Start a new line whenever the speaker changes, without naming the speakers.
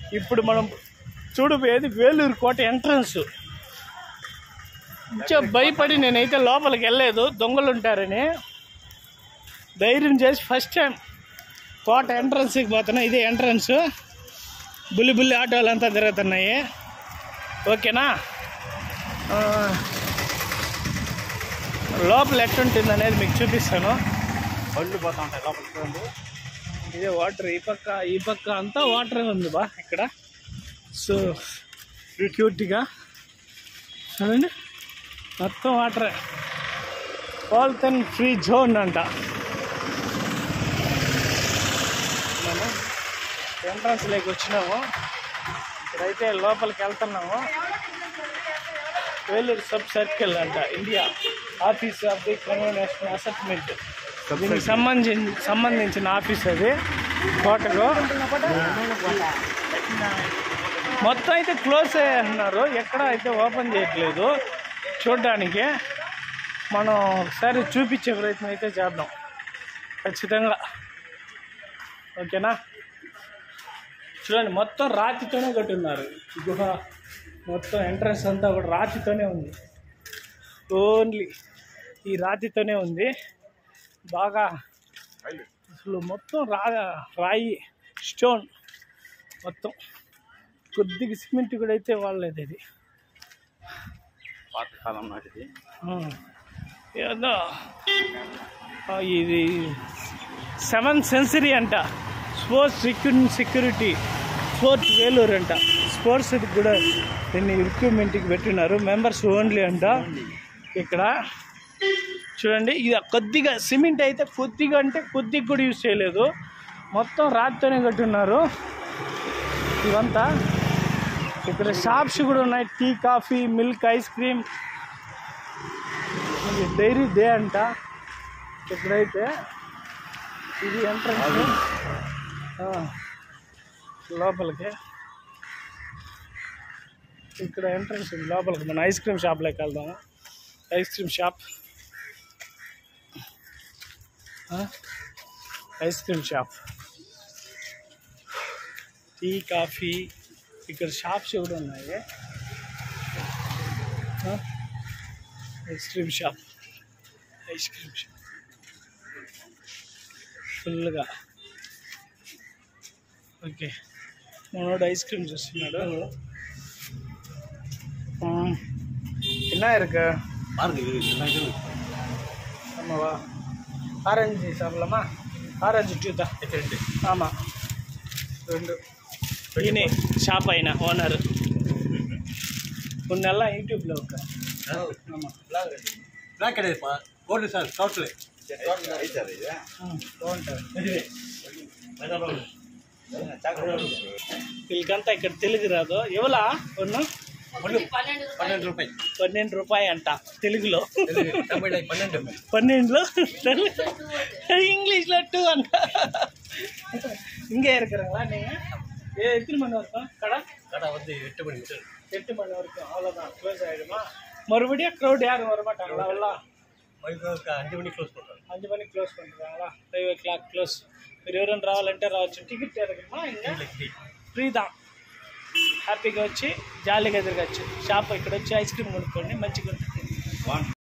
ఇప్పుడు మనం చూడబోయేది వేలూరు కోట ఎంట్రన్స్ కొంచెం భయపడి నేనైతే లోపలికి వెళ్ళలేదు దొంగలు ఉంటారని ధైర్యం చేసి ఫస్ట్ టైం కోట ఎంట్రన్స్కి పోతున్నా ఇదే ఎంట్రన్స్ బుల్లి బుల్లి ఆటోలు అంతా తిరుగుతున్నాయి ఓకేనా ఆ, లోపల ఎట్టుంటుంది అనేది మీకు చూపిస్తాను
పళ్ళు పోతా ఉంటాయి లోపలికి చూడండి
ఇదే వాటర్ ఈ పక్క ఈ పక్క అంతా వాటర్ ఉంది బా ఇక్కడ సో క్యూట్గా చూడండి మొత్తం వాటరే పాలిథన్ ఫ్రీ జోన్ అంట మనం ఎంట్రన్స్ లేక వచ్చినాము ఇక్కడైతే లోపలికి వెళ్తున్నాము వేలూరు సబ్ సర్కిల్ అంట India office of the convention assessment దీనికి సంబంధించి సంబంధించిన ఆఫీస్ అది కోటలో మొత్తం అయితే క్లోజ్ అన్నారు ఎక్కడ అయితే ఓపెన్ చేయట్లేదు చూడడానికి మనం ఒకసారి చూపించే ప్రయత్నం అయితే చేద్దాం ఖచ్చితంగా ఓకేనా చూడండి మొత్తం రాతితోనే కట్టున్నారు ఈ గుహ మొత్తం ఎంట్రన్స్ అంతా కూడా రాతితోనే ఉంది ఓన్లీ ఈ రాతితోనే ఉంది బాగా అసలు మొత్తం రా రాయి స్టోన్ మొత్తం కొద్దిగా సిమెంట్ కూడా అయితే వాళ్ళేది ఇది
పాత కాలం నాటిది
ఆ, ఏదో ఆ, ఇది సెవెన్ సెన్సరీ అంట sports securi security fourth Vellore అంట స్పోర్ట్స్ కూడా దీన్ని రిక్రూట్మెంట్కి పెట్టినారు మెంబర్స్ ఓన్లీ అంట ఇక్కడ చూడండి ఇది కొద్దిగా సిమెంట్ అయితే కొద్దిగా అంటే కొద్దిగా కూడా యూజ్ చేయలేదు మొత్తం రాతితోనే కట్టున్నారు ఇవంతా ఇక్కడ షాప్స్ కూడా ఉన్నాయి tea coffee milk ice cream ఇది డైరీ డే అంట ఇక్కడైతే ఇది ఎంట్రన్స్ లోపలికి ఇక్కడ ఎంట్రన్స్ ఉంది లోపలికి మన ఐస్ క్రీమ్ షాప్లోకి వెళ్దాము ice cream shop ice cream shop tea coffee ఇక్కడ షాప్స్ కూడా ఉన్నాయి ఆ? Ice cream shop ice cream shop ఫుల్గా ఓకే మనోడు ఐస్ క్రీమ్ చూస్తున్నాడు ఆ, என்ன இருக்கு
பாருங்க இது இதெல்லாம் இது
ஆமாவா ஆரஞ்சு சாப்பிடலாமா ஆரஞ்சு ஜூத்தா
ரெண்டு
ஆமாம் రెండు ఈయనే షాప్ అయిన ఓనర్ కొన్నెల్లా యూట్యూబ్లో ఒక ஆமாம்
பிளாக் கிடையாதுப்பா கோல்டு சார் டோட்டலு
బాగుంటుంది వీళ్ళకంతా ఇక్కడ తెలుగు రాదు ఎవలా కొన్ను
பன்னெண்டு ரூபாய்
పన్నెండు రూపాయి అంట తెలుగులో
தமிழ் பன்னெண்டு
பன்னெண்டுல இங்கிலீஷ்ல டூ అంట இங்கே இருக்கிறாங்களா நீங்க ஏ எத்தனை மணி வரைக்கும் கடை
கடை வந்து எட்டு மணி சார்
எட்டு மணி வரைக்கும் அவ்வளோதான் க்ளோஸ் ஆகிடுமா மறுபடியும் க்ரௌட் யாரும் வரமாட்டாங்களா எல்லாம்
மணிக்கு அஞ்சு மணிக்கு க்ளோஸ் பண்ணுறாங்க
அஞ்சு மணிக்கு க்ளோஸ் பண்ணுறாங்களா ஃபைவ் ఓ క్లాక్ క్లోజ్ మీరు ఎవరైనా రావాలంటే రావచ్చు టికెట్ ఎరగమ్మా ఇంకా ఫ్రీ தான் హ్యాపీగా వచ్చి జాలీగా తిరగచ్చు షాప్ ఇక్కడ వచ్చి ఐస్ క్రీమ్ కొనుక్కోండి మంచిగా ఉంటుంది